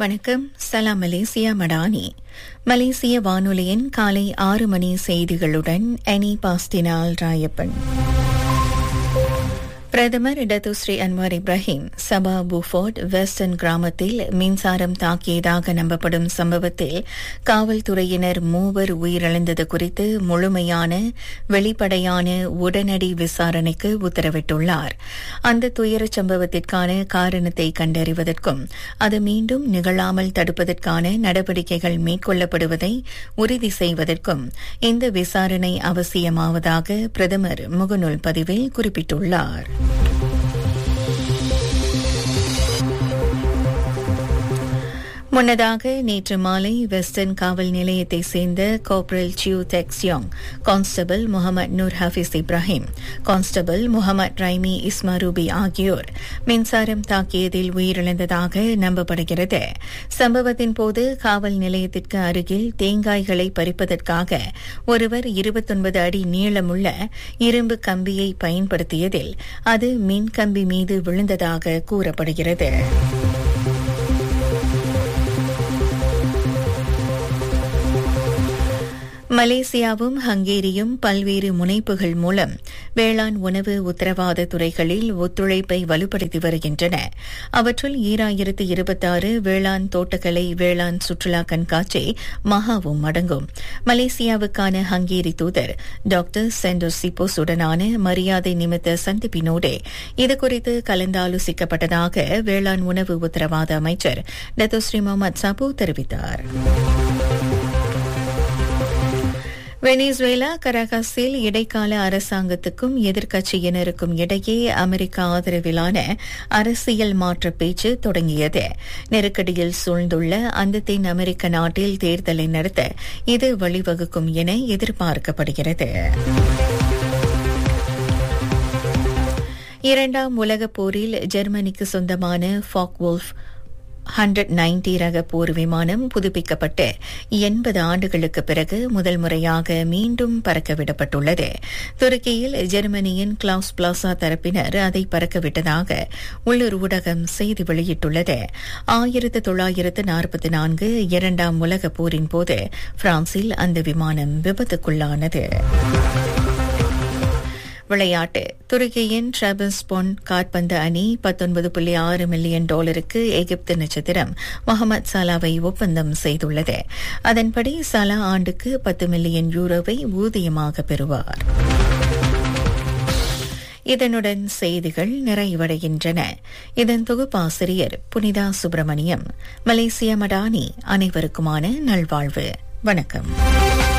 வணக்கம் சலாம் மலேசியா மடானி மலேசிய வானொலியின் காலை ஆறு மணி செய்திகளுடன் அனி பாஸ்டினால் ராயப்பன் பிரதமர் இடதுஸ்ரீ Anwar Ibrahim Sabah Beaufort Western கிராமத்தில் மின்சாரம் தாக்கியதாக நம்பப்படும் சம்பவத்தில் காவல்துறையினர் மூவர் உயிரிழந்தது குறித்து முழுமையான வெளிப்படையான உடனடி விசாரணைக்கு உத்தரவிட்டுள்ளார் அந்த துயரச் சம்பவத்திற்கான காரணத்தை கண்டறிவதற்கும் அது மீண்டும் நிகழாமல் தடுப்பதற்கான நடவடிக்கைகள் மேற்கொள்ளப்படுவதை உறுதி செய்வதற்கும் இந்த விசாரணை அவசியமாவதாக பிரதமர் முகநூல் பதிவில் குறிப்பிட்டுள்ளார் முன்னதாக நேற்று மாலை வெஸ்டர்ன் காவல் நிலையத்தை சேர்ந்த கோப்ரல் சியூ தெக்ஸ்யோங் constable Mohammad Noor Hafiz Ibrahim constable Mohammad Raimi இஸ்மாரூபி ஆகியோர் மின்சாரம் தாக்கியதில் உயிரிழந்ததாக நம்பப்படுகிறது சம்பவத்தின் போது காவல் நிலையத்திற்கு அருகில் தேங்காய்களை பறிப்பதற்காக ஒருவர் இருபத்தொன்பது அடி நீளமுள்ள இரும்பு கம்பியை பயன்படுத்தியதில் அது மின் கம்பி மீது விழுந்ததாக கூறப்படுகிறது மலேசியாவும் ஹங்கேரியும் பல்வேறு முனைப்புகள் மூலம் வேளாண் உணவு உத்தரவாத துறைகளில் ஒத்துழைப்பை வலுப்படுத்தி வருகின்றன அவற்றுள் ஈராயிரத்து இருபத்தாறு வேளாண் தோட்டக்கலை வேளாண் சுற்றுலா கண்காட்சி மகாவும் அடங்கும் மலேசியாவுக்கான ஹங்கேரி தூதர் டாக்டர் சென்டர் சிப்போஸுடனான மரியாதை நிமித்த சந்திப்பினோடு இதுகுறித்து கலந்தாலோசிக்கப்பட்டதாக வேளாண் உணவு உத்தரவாத அமைச்சர் டத்தோஸ்ரீ முகமது சாபு தெரிவித்தார் வெனிசுவேலா கரகாஸில் இடைக்கால அரசாங்கத்துக்கும் எதிர்க்கட்சியினருக்கும் இடையே அமெரிக்க ஆதரவிலான அரசியல் மாற்ற பேச்சு தொடங்கியது நெருக்கடியில் சூழ்ந்துள்ள அந்த தென் அமெரிக்க நாட்டில் தேர்தலை நடத்த இது வழிவகுக்கும் என எதிர்பார்க்கப்படுகிறது இரண்டாம் உலகப் போரில் ஜெர்மனிக்கு சொந்தமான ஃபாக்வோல்ஃப் ஹண்ட்ரட் நைன்டி ரக போர் விமானம் புதுப்பிக்கப்பட்டு எண்பது ஆண்டுகளுக்கு பிறகு முதல் முறையாக மீண்டும் பறக்கவிடப்பட்டுள்ளது துருக்கியில் ஜெர்மனியின் கிளாஸ் பிளாசா தரப்பினர் அதை பறக்கவிட்டதாக உள்ளூர் ஊடகம் செய்தி வெளியிட்டுள்ளது ஆயிரத்து தொள்ளாயிரத்து நாற்பத்தி நான்கு இரண்டாம் உலக போரின் போது பிரான்சில் அந்த விமானம் விபத்துக்குள்ளானது விளையாட்டு துருக்கியின் ட்ரபிள்ஸ்பொன் காற்பந்து அணி பத்தொன்பது புள்ளி ஆறு மில்லியன் டாலருக்கு எகிப்து நட்சத்திரம் முகமது சலாவை ஒப்பந்தம் செய்துள்ளது அதன்படி சலா ஆண்டுக்கு பத்து மில்லியன் யூரோவை ஊதியமாக பெறுவார் இதனுடன் செய்திகள் நிறைவடைகின்றன இதன் தொகுப்பாசிரியர் புனிதா சுப்பிரமணியம் மலேசிய மடானி அனைவருக்குமான நல்வாழ்வு வணக்கம்